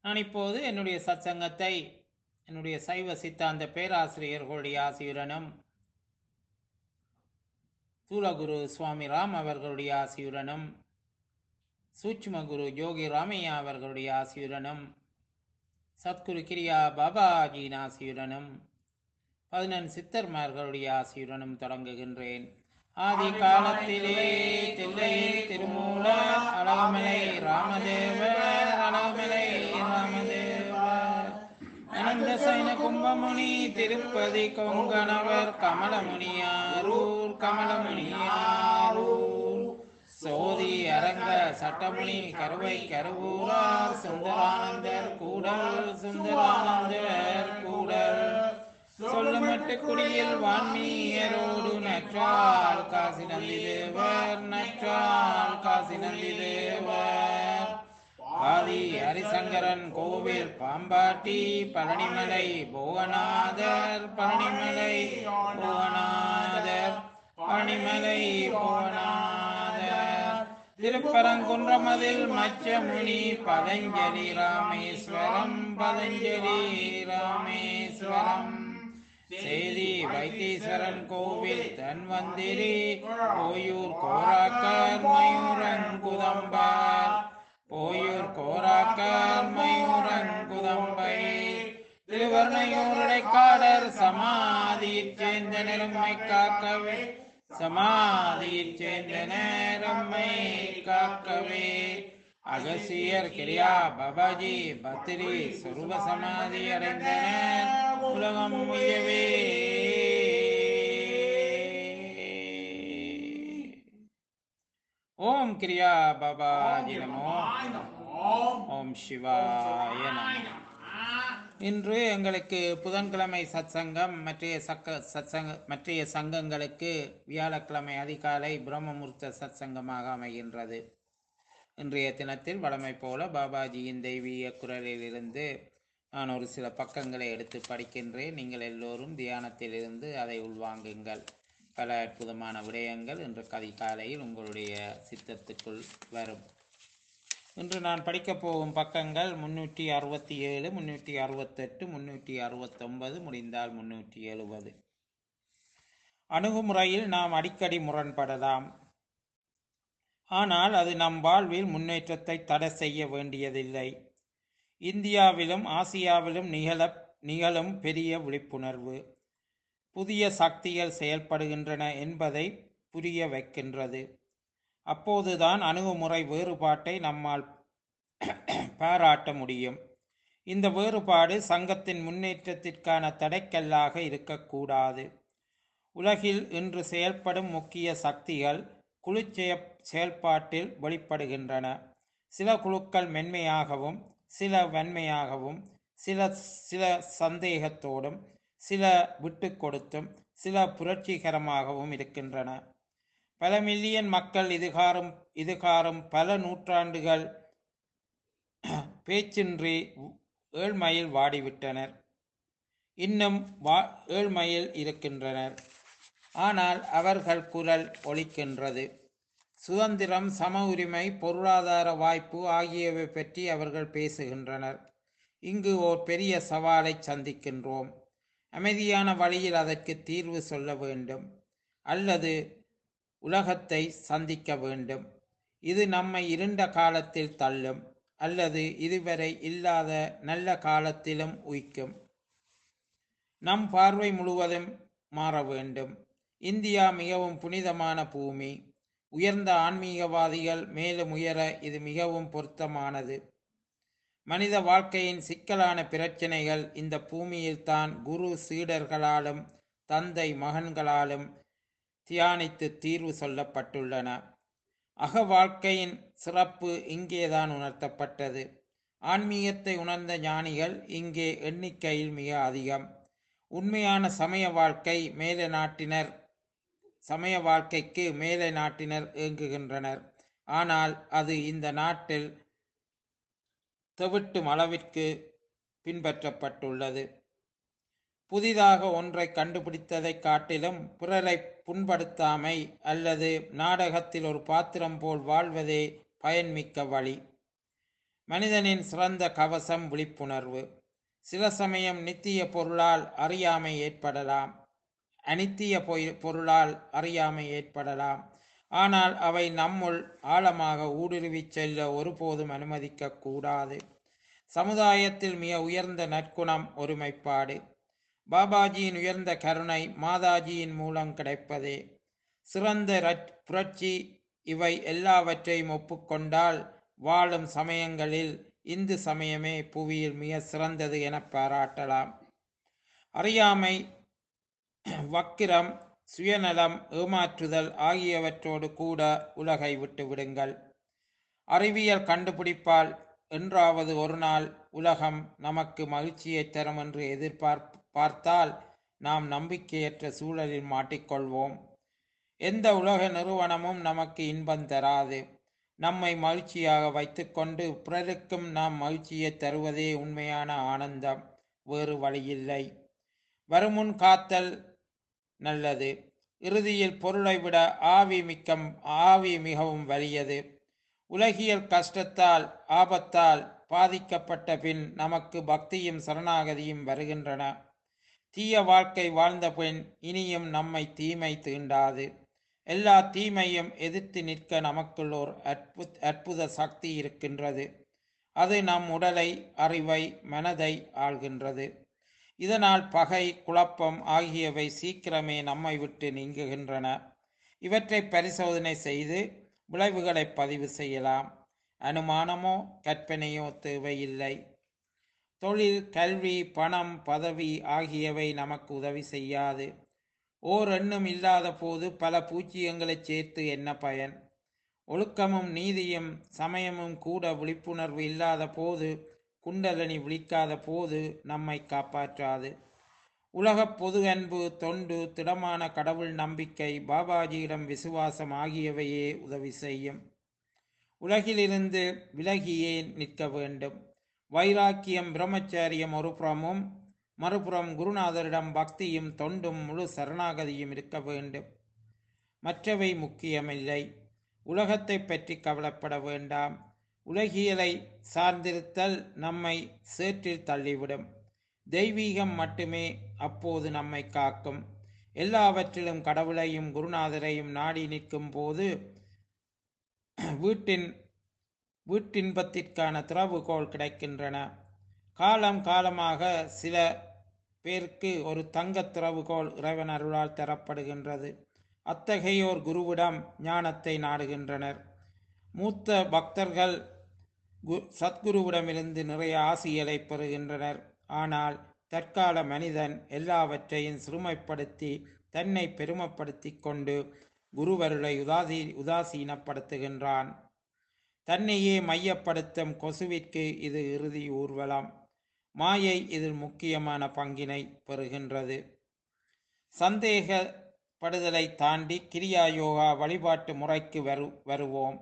நான் இப்போது என்னுடைய சத்சங்கத்தை என்னுடைய சைவ சித்தாந்த பேராசிரியர்களுடைய ஆசியுடனும் தூலகுரு சுவாமி ராம் அவர்களுடைய ஆசியுடனும் சூட்சும குரு யோகி ராமையா அவர்களுடைய ஆசியுடனும் சத்குரு கிரியா பாபாஜியின் ஆசியுடனும் பதினெண் சித்தர்மார்களுடைய ஆசியுடனும் தொடங்குகின்றேன் ஆதி காலத்திலே தில்லை திருமூல அழகமலை ராமதேவர் அழகமலை ராமதேவர் அனந்த சைன கும்பமுனி திருப்பதி கொங்கணவர் கமலமுனியாரூர் கமலமுனியாரூர் சோதி அரங்க சட்டமுனி கருவை கருவூரார் சுந்தரானந்தர் கூடல் சுந்தரானந்தர் கூடல் சொல்லுமட்டு குடியில் வான்மீயரோடு நற்றால் காசி நந்தி தேவர் நற்றால் காசி நந்தி தேவர் ஆதி ஹரிசங்கரன் கோவில் பாம்பாட்டி பழனிமலை புவனாதர் பழனிமலை புவனாதர் பழனிமலை புவனாதர் திருப்பரங்குன்றமதில் மச்சமுனி பதஞ்சலி ராமேஸ்வரம் பதஞ்சலி ராமேஸ்வரம் சேதி வைத்தீஸ்வரன் கோவில் தன்வந்திரி போயூர் கோராக்கர் மயூரங்குதம்பார் போயூர் கோராக்கர் மயூரங்குதம்பை திருவர்ணையூருடைக்காடர் சமாதியைச் சேர்ந்த நிறமை காக்கவே சமாதியைச் சேர்ந்த நேரம்மை காக்கவே அகசியர் கிரியா பாபாஜி பத்திரி சொருப சமாதி அடைந்தனர் உலகம் உயவே ஓம் கிரியா பாபாஜி நமோ ஓம் சிவாய நமோ இன்று எங்களுக்கு புதன்கிழமை சத்சங்கம் மற்றைய சக்க சத்சங்க மற்றைய சங்கங்களுக்கு வியாழக்கிழமை அதிகாலை பிரம்மமுர்த்த சத்சங்கமாக அமைகின்றது இன்றைய தினத்தில் வழமை போல பாபாஜியின் தெய்வீக குரலிலிருந்து நான் ஒரு சில பக்கங்களை எடுத்து படிக்கின்றேன் நீங்கள் எல்லோரும் தியானத்திலிருந்து அதை உள்வாங்குங்கள் பல அற்புதமான விடயங்கள் இன்று கதிகாலையில் உங்களுடைய சித்தத்துக்குள் வரும் இன்று நான் படிக்கப் போகும் பக்கங்கள் முன்னூற்றி அறுபத்தி ஏழு முன்னூற்றி அறுபத்தெட்டு முன்னூற்றி அறுபத்தொன்பது முடிந்தால் முன்னூற்றி எழுபது அணுகுமுறையில் நாம் அடிக்கடி முரண்படலாம் ஆனால் அது நம் வாழ்வில் முன்னேற்றத்தை தடை செய்ய வேண்டியதில்லை இந்தியாவிலும் ஆசியாவிலும் நிகழ நிகழும் பெரிய விழிப்புணர்வு புதிய சக்திகள் செயல்படுகின்றன என்பதை புரிய வைக்கின்றது அப்போதுதான் அணுகுமுறை வேறுபாட்டை நம்மால் பாராட்ட முடியும் இந்த வேறுபாடு சங்கத்தின் முன்னேற்றத்திற்கான தடைக்கல்லாக இருக்கக்கூடாது உலகில் இன்று செயல்படும் முக்கிய சக்திகள் குழு செயல்பாட்டில் வெளிப்படுகின்றன சில குழுக்கள் மென்மையாகவும் சில வன்மையாகவும் சில சில சந்தேகத்தோடும் சில விட்டு கொடுத்தும் சில புரட்சிகரமாகவும் இருக்கின்றன பல மில்லியன் மக்கள் இதுகாரும் இதுகாரும் பல நூற்றாண்டுகள் பேச்சின்றி ஏழ்மையில் வாடிவிட்டனர் இன்னும் வா ஏழ்மையில் இருக்கின்றனர் ஆனால் அவர்கள் குரல் ஒலிக்கின்றது சுதந்திரம் சம உரிமை பொருளாதார வாய்ப்பு ஆகியவை பற்றி அவர்கள் பேசுகின்றனர் இங்கு ஓர் பெரிய சவாலை சந்திக்கின்றோம் அமைதியான வழியில் அதற்கு தீர்வு சொல்ல வேண்டும் அல்லது உலகத்தை சந்திக்க வேண்டும் இது நம்மை இருண்ட காலத்தில் தள்ளும் அல்லது இதுவரை இல்லாத நல்ல காலத்திலும் உய்க்கும் நம் பார்வை முழுவதும் மாற வேண்டும் இந்தியா மிகவும் புனிதமான பூமி உயர்ந்த ஆன்மீகவாதிகள் மேலும் உயர இது மிகவும் பொருத்தமானது மனித வாழ்க்கையின் சிக்கலான பிரச்சனைகள் இந்த பூமியில்தான் குரு சீடர்களாலும் தந்தை மகன்களாலும் தியானித்து தீர்வு சொல்லப்பட்டுள்ளன அக வாழ்க்கையின் சிறப்பு இங்கேதான் உணர்த்தப்பட்டது ஆன்மீகத்தை உணர்ந்த ஞானிகள் இங்கே எண்ணிக்கையில் மிக அதிகம் உண்மையான சமய வாழ்க்கை மேல நாட்டினர் சமய வாழ்க்கைக்கு மேலை நாட்டினர் இயங்குகின்றனர் ஆனால் அது இந்த நாட்டில் தெவிட்டும் அளவிற்கு பின்பற்றப்பட்டுள்ளது புதிதாக ஒன்றை கண்டுபிடித்ததை காட்டிலும் பிறரை புண்படுத்தாமை அல்லது நாடகத்தில் ஒரு பாத்திரம் போல் வாழ்வதே பயன்மிக்க வழி மனிதனின் சிறந்த கவசம் விழிப்புணர்வு சில சமயம் நித்திய பொருளால் அறியாமை ஏற்படலாம் அனித்திய பொய்- பொருளால் அறியாமை ஏற்படலாம் ஆனால் அவை நம்முள் ஆழமாக ஊடுருவிச் செல்ல ஒருபோதும் அனுமதிக்க கூடாது சமுதாயத்தில் மிக உயர்ந்த நற்குணம் ஒருமைப்பாடு பாபாஜியின் உயர்ந்த கருணை மாதாஜியின் மூலம் கிடைப்பதே சிறந்த ரட்- புரட்சி இவை எல்லாவற்றையும் ஒப்புக்கொண்டால் வாழும் சமயங்களில் இந்து சமயமே புவியில் மிக சிறந்தது என பாராட்டலாம் அறியாமை வக்கிரம் சுயநலம் ஏமாற்றுதல் ஆகியவற்றோடு கூட உலகை விட்டு விடுங்கள் அறிவியல் கண்டுபிடிப்பால் என்றாவது ஒரு நாள் உலகம் நமக்கு மகிழ்ச்சியை தரும் என்று எதிர்பார்ப் பார்த்தால் நாம் நம்பிக்கையற்ற சூழலில் மாட்டிக்கொள்வோம் எந்த உலக நிறுவனமும் நமக்கு இன்பம் தராது நம்மை மகிழ்ச்சியாக வைத்துக்கொண்டு பிறருக்கும் நாம் மகிழ்ச்சியை தருவதே உண்மையான ஆனந்தம் வேறு வழியில்லை வருமுன் காத்தல் நல்லது இறுதியில் பொருளை விட ஆவி மிக்கம் ஆவி மிகவும் வலியது உலகியல் கஷ்டத்தால் ஆபத்தால் பாதிக்கப்பட்ட பின் நமக்கு பக்தியும் சரணாகதியும் வருகின்றன தீய வாழ்க்கை வாழ்ந்த பின் இனியும் நம்மை தீமை தீண்டாது எல்லா தீமையும் எதிர்த்து நிற்க நமக்குள் ஒரு அற்பு அற்புத சக்தி இருக்கின்றது அது நம் உடலை அறிவை மனதை ஆள்கின்றது இதனால் பகை குழப்பம் ஆகியவை சீக்கிரமே நம்மை விட்டு நீங்குகின்றன இவற்றை பரிசோதனை செய்து விளைவுகளை பதிவு செய்யலாம் அனுமானமோ கற்பனையோ தேவையில்லை தொழில் கல்வி பணம் பதவி ஆகியவை நமக்கு உதவி செய்யாது ஓர் எண்ணம் இல்லாத போது பல பூச்சியங்களைச் சேர்த்து என்ன பயன் ஒழுக்கமும் நீதியும் சமயமும் கூட விழிப்புணர்வு இல்லாத போது குண்டலனி விழிக்காத போது நம்மை காப்பாற்றாது உலகப் பொது அன்பு தொண்டு திடமான கடவுள் நம்பிக்கை பாபாஜியிடம் விசுவாசம் ஆகியவையே உதவி செய்யும் உலகிலிருந்து விலகியே நிற்க வேண்டும் வைராக்கியம் பிரம்மச்சரியம் ஒரு புறமும் மறுபுறம் குருநாதரிடம் பக்தியும் தொண்டும் முழு சரணாகதியும் இருக்க வேண்டும் மற்றவை முக்கியமில்லை உலகத்தை பற்றி கவலைப்பட வேண்டாம் உலகியலை சார்ந்திருத்தல் நம்மை சேற்றில் தள்ளிவிடும் தெய்வீகம் மட்டுமே அப்போது நம்மை காக்கும் எல்லாவற்றிலும் கடவுளையும் குருநாதரையும் நாடி நிற்கும் போது வீட்டின் வீட்டின்பத்திற்கான திறவுகோல் கிடைக்கின்றன காலம் காலமாக சில பேருக்கு ஒரு தங்கத் திறவுகோல் இறைவன் அருளால் தரப்படுகின்றது அத்தகையோர் குருவிடம் ஞானத்தை நாடுகின்றனர் மூத்த பக்தர்கள் கு சத்குருவிடமிருந்து நிறைய ஆசிகளை பெறுகின்றனர் ஆனால் தற்கால மனிதன் எல்லாவற்றையும் சிறுமைப்படுத்தி தன்னை பெருமைப்படுத்தி கொண்டு குருவருளை உதாசி உதாசீனப்படுத்துகின்றான் தன்னையே மையப்படுத்தும் கொசுவிற்கு இது இறுதி ஊர்வலம் மாயை இதில் முக்கியமான பங்கினை பெறுகின்றது சந்தேகப்படுதலை தாண்டி கிரியா யோகா வழிபாட்டு முறைக்கு வரு வருவோம்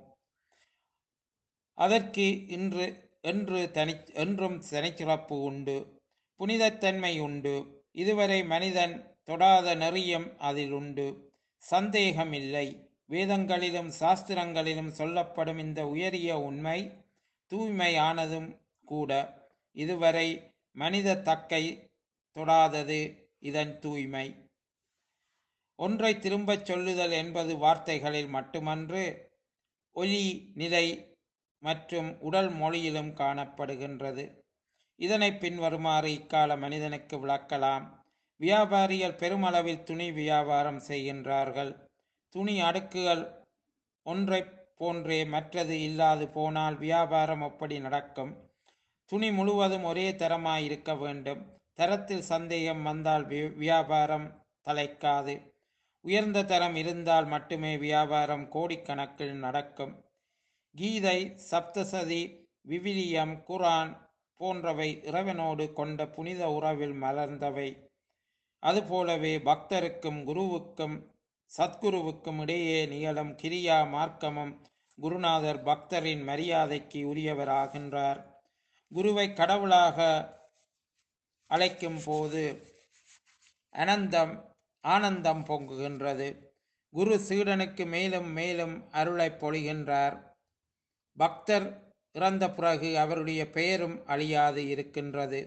அதற்கு இன்று என்று தனி என்றும் தனிச்சிறப்பு உண்டு புனிதத்தன்மை உண்டு இதுவரை மனிதன் தொடாத நெறியும் அதில் உண்டு சந்தேகம் இல்லை வேதங்களிலும் சாஸ்திரங்களிலும் சொல்லப்படும் இந்த உயரிய உண்மை தூய்மையானதும் கூட இதுவரை மனித தக்கை தொடாதது இதன் தூய்மை ஒன்றை திரும்பச் சொல்லுதல் என்பது வார்த்தைகளில் மட்டுமன்று ஒலி நிலை மற்றும் உடல் மொழியிலும் காணப்படுகின்றது இதனை பின்வருமாறு இக்கால மனிதனுக்கு விளக்கலாம் வியாபாரிகள் பெருமளவில் துணி வியாபாரம் செய்கின்றார்கள் துணி அடுக்குகள் ஒன்றை போன்றே மற்றது இல்லாது போனால் வியாபாரம் எப்படி நடக்கும் துணி முழுவதும் ஒரே தரமாய் இருக்க வேண்டும் தரத்தில் சந்தேகம் வந்தால் வி- வியாபாரம் தலைக்காது உயர்ந்த தரம் இருந்தால் மட்டுமே வியாபாரம் கோடிக்கணக்கில் நடக்கும் கீதை சப்தசதி விவிலியம் குரான் போன்றவை இறைவனோடு கொண்ட புனித உறவில் மலர்ந்தவை அதுபோலவே பக்தருக்கும் குருவுக்கும் சத்குருவுக்கும் இடையே நிகழும் கிரியா மார்க்கமும் குருநாதர் பக்தரின் மரியாதைக்கு உரியவராகின்றார் குருவை கடவுளாக அழைக்கும் போது அனந்தம் ஆனந்தம் பொங்குகின்றது குரு சீடனுக்கு மேலும் மேலும் அருளை பொழிகின்றார் பக்தர் இறந்த பிறகு அவருடைய பெயரும் அழியாது இருக்கின்றது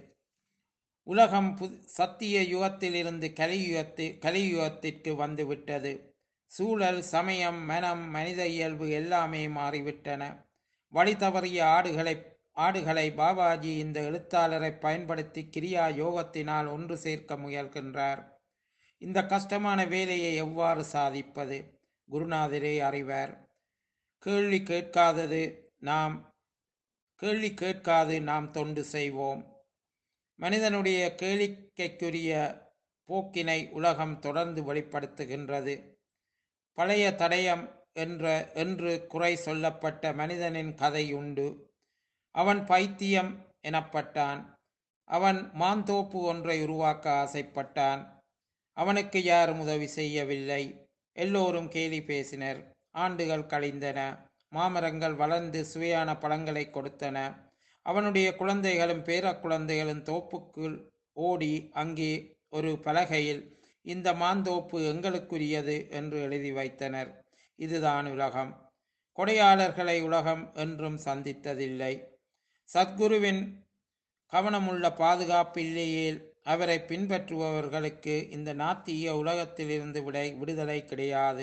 உலகம் பு சத்திய யுகத்திலிருந்து கலியுகத்தி கலியுகத்திற்கு வந்துவிட்டது சூழல் சமயம் மனம் மனித இயல்பு எல்லாமே மாறிவிட்டன வழி தவறிய ஆடுகளை ஆடுகளை பாபாஜி இந்த எழுத்தாளரை பயன்படுத்தி கிரியா யோகத்தினால் ஒன்று சேர்க்க முயல்கின்றார் இந்த கஷ்டமான வேலையை எவ்வாறு சாதிப்பது குருநாதரே அறிவார் கேள்வி கேட்காதது நாம் கேள்வி கேட்காது நாம் தொண்டு செய்வோம் மனிதனுடைய கேளிக்கைக்குரிய போக்கினை உலகம் தொடர்ந்து வெளிப்படுத்துகின்றது பழைய தடயம் என்ற என்று குறை சொல்லப்பட்ட மனிதனின் கதை உண்டு அவன் பைத்தியம் எனப்பட்டான் அவன் மாந்தோப்பு ஒன்றை உருவாக்க ஆசைப்பட்டான் அவனுக்கு யாரும் உதவி செய்யவில்லை எல்லோரும் கேலி பேசினர் ஆண்டுகள் கழிந்தன மாமரங்கள் வளர்ந்து சுவையான பழங்களை கொடுத்தன அவனுடைய குழந்தைகளும் பேர குழந்தைகளும் தோப்புக்குள் ஓடி அங்கே ஒரு பலகையில் இந்த மாந்தோப்பு எங்களுக்குரியது என்று எழுதி வைத்தனர் இதுதான் உலகம் கொடையாளர்களை உலகம் என்றும் சந்தித்ததில்லை சத்குருவின் கவனமுள்ள பாதுகாப்பில்லையே அவரை பின்பற்றுபவர்களுக்கு இந்த நாத்திய உலகத்திலிருந்து விடை விடுதலை கிடையாது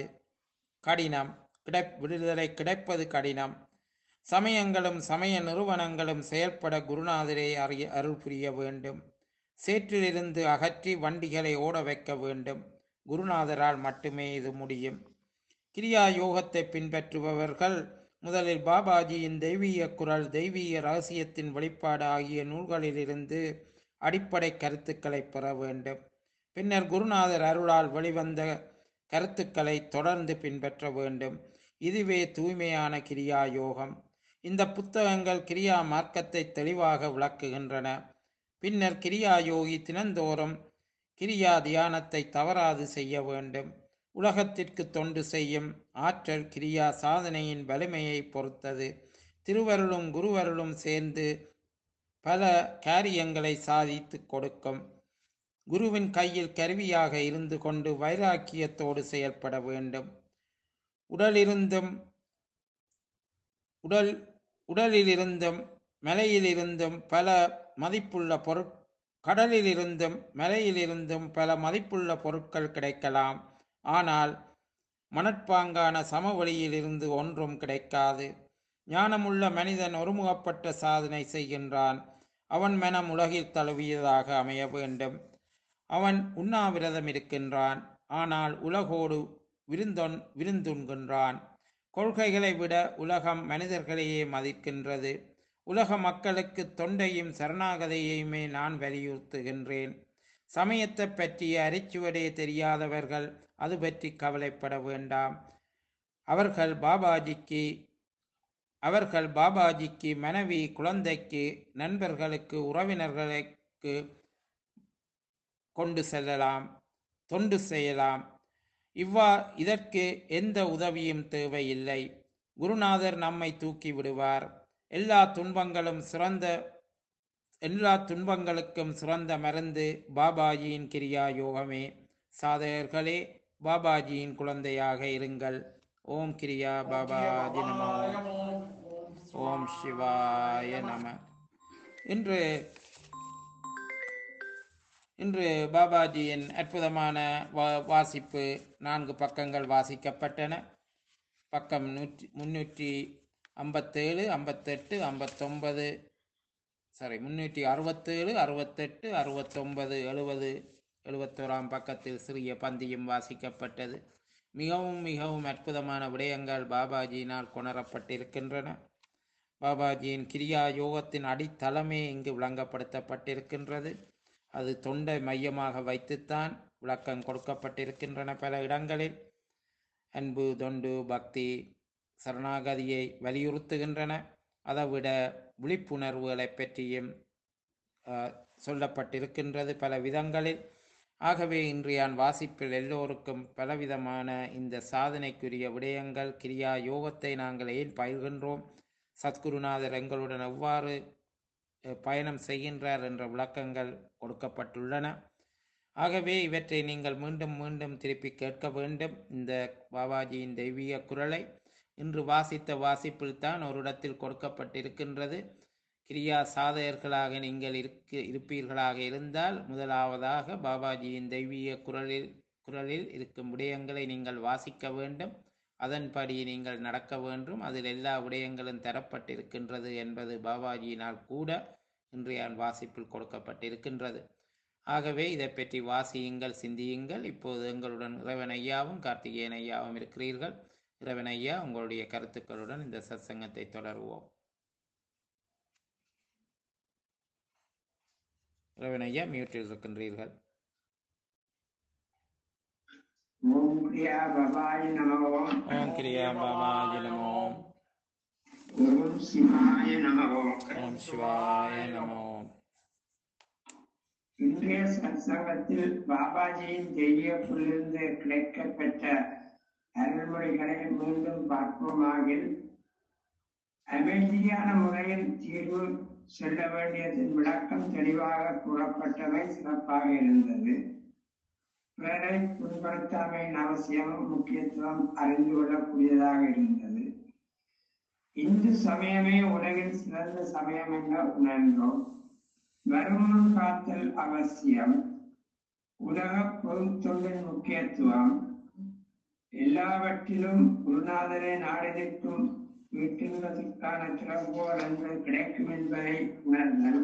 கடினம் கிடை விடுதலை கிடைப்பது கடினம் சமயங்களும் சமய நிறுவனங்களும் செயல்பட குருநாதரை அறிய அருள் புரிய வேண்டும் சேற்றிலிருந்து அகற்றி வண்டிகளை ஓட வைக்க வேண்டும் குருநாதரால் மட்டுமே இது முடியும் கிரியா யோகத்தை பின்பற்றுபவர்கள் முதலில் பாபாஜியின் தெய்வீக குரல் தெய்வீக ரகசியத்தின் வெளிப்பாடு ஆகிய நூல்களிலிருந்து அடிப்படை கருத்துக்களை பெற வேண்டும் பின்னர் குருநாதர் அருளால் வெளிவந்த கருத்துக்களை தொடர்ந்து பின்பற்ற வேண்டும் இதுவே தூய்மையான கிரியா யோகம் இந்த புத்தகங்கள் கிரியா மார்க்கத்தை தெளிவாக விளக்குகின்றன பின்னர் கிரியா யோகி தினந்தோறும் கிரியா தியானத்தை தவறாது செய்ய வேண்டும் உலகத்திற்கு தொண்டு செய்யும் ஆற்றல் கிரியா சாதனையின் வலிமையை பொறுத்தது திருவருளும் குருவருளும் சேர்ந்து பல காரியங்களை சாதித்து கொடுக்கும் குருவின் கையில் கருவியாக இருந்து கொண்டு வைராக்கியத்தோடு செயல்பட வேண்டும் உடலிருந்தும் உடல் உடலிலிருந்தும் மலையிலிருந்தும் பல மதிப்புள்ள பொருட் கடலிலிருந்தும் மலையிலிருந்தும் பல மதிப்புள்ள பொருட்கள் கிடைக்கலாம் ஆனால் மணற்பாங்கான சமவெளியிலிருந்து ஒன்றும் கிடைக்காது ஞானமுள்ள மனிதன் ஒருமுகப்பட்ட சாதனை செய்கின்றான் அவன் மனம் உலகில் தழுவியதாக அமைய வேண்டும் அவன் உண்ணாவிரதம் இருக்கின்றான் ஆனால் உலகோடு விருந்தொன் விருந்துண்கின்றான் கொள்கைகளை விட உலகம் மனிதர்களையே மதிக்கின்றது உலக மக்களுக்கு தொண்டையும் சரணாகதையுமே நான் வலியுறுத்துகின்றேன் சமயத்தை பற்றிய அரிச்சுவடே தெரியாதவர்கள் அது பற்றி கவலைப்பட வேண்டாம் அவர்கள் பாபாஜிக்கு அவர்கள் பாபாஜிக்கு மனைவி குழந்தைக்கு நண்பர்களுக்கு உறவினர்களுக்கு கொண்டு செல்லலாம் தொண்டு செய்யலாம் இவ்வா இதற்கு எந்த உதவியும் தேவையில்லை குருநாதர் நம்மை தூக்கி விடுவார் எல்லா துன்பங்களும் சிறந்த எல்லா துன்பங்களுக்கும் சிறந்த மருந்து பாபாஜியின் கிரியா யோகமே சாதகர்களே பாபாஜியின் குழந்தையாக இருங்கள் ஓம் கிரியா பாபாஜி நமோ ஓம் சிவாய நம இன்று இன்று பாபாஜியின் அற்புதமான வா வாசிப்பு நான்கு பக்கங்கள் வாசிக்கப்பட்டன பக்கம் நூற்றி முன்னூற்றி ஐம்பத்தேழு ஐம்பத்தெட்டு ஐம்பத்தொன்பது சாரி முன்னூற்றி அறுபத்தேழு அறுபத்தெட்டு அறுபத்தொன்பது எழுபது எழுபத்தோராம் பக்கத்தில் சிறிய பந்தியும் வாசிக்கப்பட்டது மிகவும் மிகவும் அற்புதமான விடயங்கள் பாபாஜியினால் கொணரப்பட்டிருக்கின்றன பாபாஜியின் கிரியா யோகத்தின் அடித்தளமே இங்கு விளங்கப்படுத்தப்பட்டிருக்கின்றது அது தொண்டை மையமாக வைத்துத்தான் விளக்கம் கொடுக்கப்பட்டிருக்கின்றன பல இடங்களில் அன்பு தொண்டு பக்தி சரணாகதியை வலியுறுத்துகின்றன அதைவிட விழிப்புணர்வுகளை பற்றியும் அஹ், சொல்லப்பட்டிருக்கின்றது பல விதங்களில் ஆகவே இன்றையான் வாசிப்பில் எல்லோருக்கும் பலவிதமான இந்த சாதனைக்குரிய விடயங்கள் கிரியா யோகத்தை நாங்கள் ஏன் பயிர்கின்றோம் சத்குருநாதர் எங்களுடன் எவ்வாறு அஹ், பயணம் செய்கின்றார் என்ற விளக்கங்கள் கொடுக்கப்பட்டுள்ளன ஆகவே இவற்றை நீங்கள் மீண்டும் மீண்டும் திருப்பி கேட்க வேண்டும் இந்த பாபாஜியின் தெய்வீக குரலை இன்று வாசித்த வாசிப்பில் தான் ஒரு இடத்தில் கொடுக்கப்பட்டிருக்கின்றது கிரியா சாதகர்களாக நீங்கள் இருக்க இருப்பீர்களாக இருந்தால் முதலாவதாக பாபாஜியின் தெய்வீக குரலில் குரலில் இருக்கும் விடயங்களை நீங்கள் வாசிக்க வேண்டும் அதன்படி நீங்கள் நடக்க வேண்டும் அதில் எல்லா விடயங்களும் தரப்பட்டிருக்கின்றது என்பது பாபாஜியினால் கூட இன்றைய வாசிப்பில் கொடுக்கப்பட்டிருக்கின்றது ஆகவே இதை பற்றி வாசியுங்கள் சிந்தியுங்கள் இப்போது எங்களுடன் இறைவன் ஐயாவும் கார்த்திகேயன் ஐயாவும் இருக்கிறீர்கள் இறைவன் ஐயா உங்களுடைய கருத்துக்களுடன் இந்த சத்சங்கத்தை தொடருவோம் இறைவன் ஐயா மியூட்டில் இருக்கின்றீர்கள் ஓம் கிரியா பவாய் நமோ ஓம் கிரியா பாபாஜி நமோ ஓம் சிவாய நமோ ஓம் சிவாய நமோ இன்றைய சத்சங்கத்தில் பாபாஜியின் தெய்வத்திலிருந்து கிடைக்கப்பெற்ற அருள்மொழிகளை மீண்டும் பார்ப்போமாகில் அமைதியான முறையில் தீர்வு சொல்ல வேண்டியதன் விளக்கம் தெளிவாக கூறப்பட்டவை சிறப்பாக இருந்தது பிறரை புண்படுத்தாமையின் அவசியமும் முக்கியத்துவம் அறிந்து கொள்ளக்கூடியதாக இருந்தது இந்து சமயமே உலகில் சிறந்த சமயம் என உணர்ந்தோம் வருமுன் காத்தல் அவசியம் உலக பொதுத்தொண்டின் முக்கியத்துவம் எல்லாவற்றிலும் குருநாதரை நாடி நிற்கும் வீட்டின்பதற்கான திறவுகோல் என்று கிடைக்கும் என்பதை உணர்ந்தல்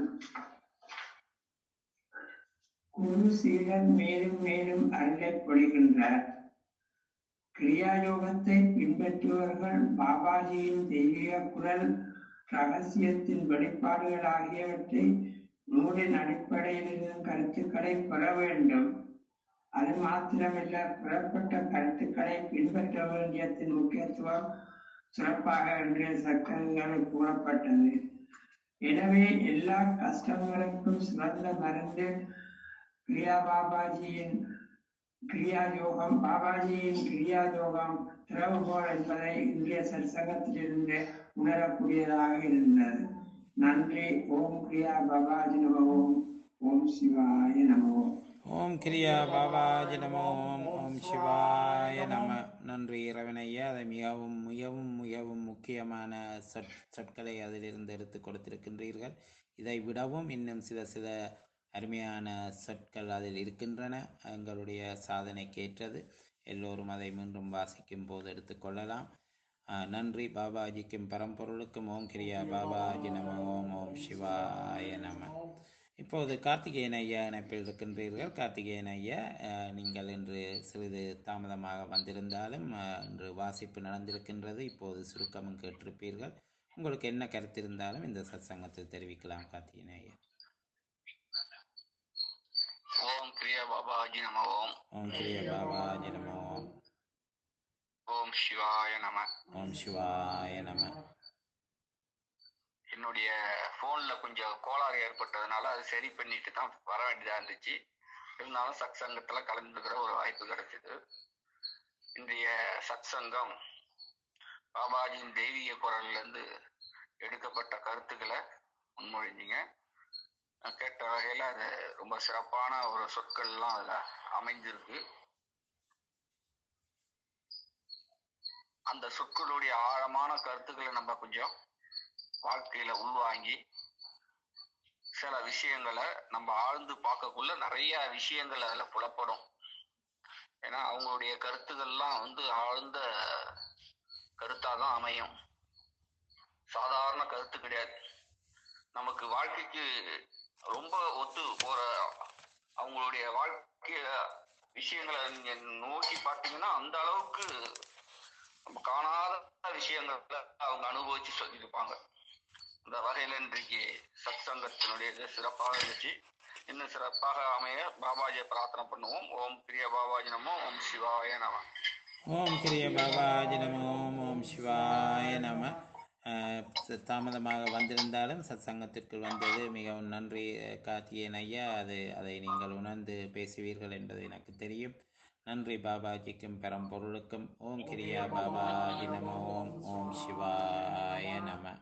குரு சீடன் மேலும் மேலும் அருளை பொழிகின்றார் கிரியாயோகத்தை பின்பற்றுபவர்கள் பாபாஜியின் தெய்வீக குரல் ரகசியத்தின் வெளிப்பாடுகள் ஆகியவற்றை நூலின் அடிப்படையில் இருக்கும் கருத்துக்களை பெற வேண்டும் அது மாத்திரமல்ல பெறப்பட்ட கருத்துக்களை பின்பற்ற வேண்டியதன் முக்கியத்துவம் சிறப்பாக இன்றைய சக்கரங்களில் கூறப்பட்டது எனவே எல்லா கஷ்டங்களுக்கும் சிறந்த மருந்து கிரியா பாபாஜியின் கிரியா யோகம் பாபாஜியின் கிரியா யோகம் திறவுகோல் என்பதை இன்றைய சற்சங்கத்திலிருந்து உணரக்கூடியதாக இருந்தது நன்றி ஓம் கிரியா பாபாஜி நம ஓம் ஓம் சிவாய நமோ ஓம் கிரியா பாபாஜி நமோ ஓம் ஓம் சிவாய நம நன்றி இறைவனையா அதை மிகவும் மிகவும் மிகவும் முக்கியமான சொற் சொற்களை அதிலிருந்து எடுத்து கொடுத்திருக்கின்றீர்கள் இதை விடவும் இன்னும் சில சில அருமையான சொற்கள் அதில் இருக்கின்றன எங்களுடைய சாதனைக்கு ஏற்றது எல்லோரும் அதை மீண்டும் வாசிக்கும் போது எடுத்துக்கொள்ளலாம் ஆஹ் நன்றி பாபாஜிக்கும் பரம்பொருளுக்கும் ஓம் கிரியா பாபாஜி நம ஓம் ஓம் சிவாய நம இப்போது கார்த்திகேயன் ஐயா இணைப்பில் இருக்கின்றீர்கள் கார்த்திகேயன் ஐயா ஆஹ் நீங்கள் இன்று சிறிது தாமதமாக வந்திருந்தாலும் ஆஹ் இன்று வாசிப்பு நடந்திருக்கின்றது இப்போது சுருக்கமும் கேட்டிருப்பீர்கள் உங்களுக்கு என்ன கருத்து இருந்தாலும் இந்த சத்சங்கத்தில் தெரிவிக்கலாம் கார்த்திகேயன் ஐயா ஓம் கிரியா பாபாஜி நம ஓம் ஓம் கிரியா பாபாஜி நம ஓம் ஓம் சிவாய நம ஓம் சிவாய நம என்னுடைய போன்ல கொஞ்சம் கோளாறு ஏற்பட்டதுனால அது சரி பண்ணிட்டு தான் வர வேண்டியதா இருந்துச்சு இருந்தாலும் சத் சங்கத்துல கலந்துக்கிற ஒரு வாய்ப்பு கிடைச்சது இன்றைய சத் சங்கம் பாபாஜியின் தெய்வீக குரல்ல இருந்து எடுக்கப்பட்ட கருத்துக்களை முன்மொழிஞ்சிங்க நான் கேட்ட வகையில அது ரொம்ப சிறப்பான ஒரு சொற்கள்லாம் அதுல அமைஞ்சிருக்கு அந்த சொற்களுடைய ஆழமான கருத்துக்களை நம்ம கொஞ்சம் வாழ்க்கையில உள்வாங்கி சில விஷயங்களை நம்ம ஆழ்ந்து பார்க்கக்குள்ள நிறைய விஷயங்கள் அதுல புலப்படும் ஏன்னா அவங்களுடைய கருத்துக்கள்லாம் வந்து ஆழ்ந்த கருத்தாதான் அமையும் சாதாரண கருத்து கிடையாது நமக்கு வாழ்க்கைக்கு ரொம்ப ஒத்து போற அவங்களுடைய வாழ்க்கைய விஷயங்களை நீங்க நோக்கி பார்த்தீங்கன்னா அந்த அளவுக்கு நம்ம காணாத விஷயங்கள்ல அவங்க அனுபவிச்சு சொல்லியிருப்பாங்க அந்த வகையில இன்றைக்கு சத் சங்கத்தினுடைய இது சிறப்பாக இருந்துச்சு இன்னும் சிறப்பாக அமைய பாபாஜியை பிரார்த்தனை பண்ணுவோம் ஓம் பிரிய பாபாஜி நமோ ஓம் சிவாய நம ஓம் கிரிய பாபாஜி நம ஓம் ஓம் சிவாய நம அஹ், ச- தாமதமாக வந்திருந்தாலும் சத் சங்கத்திற்குள் வந்தது மிகவும் நன்றி அஹ், கார்த்திகேயன் ஐயா அது அதை நீங்கள் உணர்ந்து பேசுவீர்கள் என்பது எனக்கு தெரியும் நன்றி பாபாஜிக்கும் பெரம்பொருளுக்கும் ஓம் கிரியா பாபாஜி நம ஓம் ஓம் சிவாய நம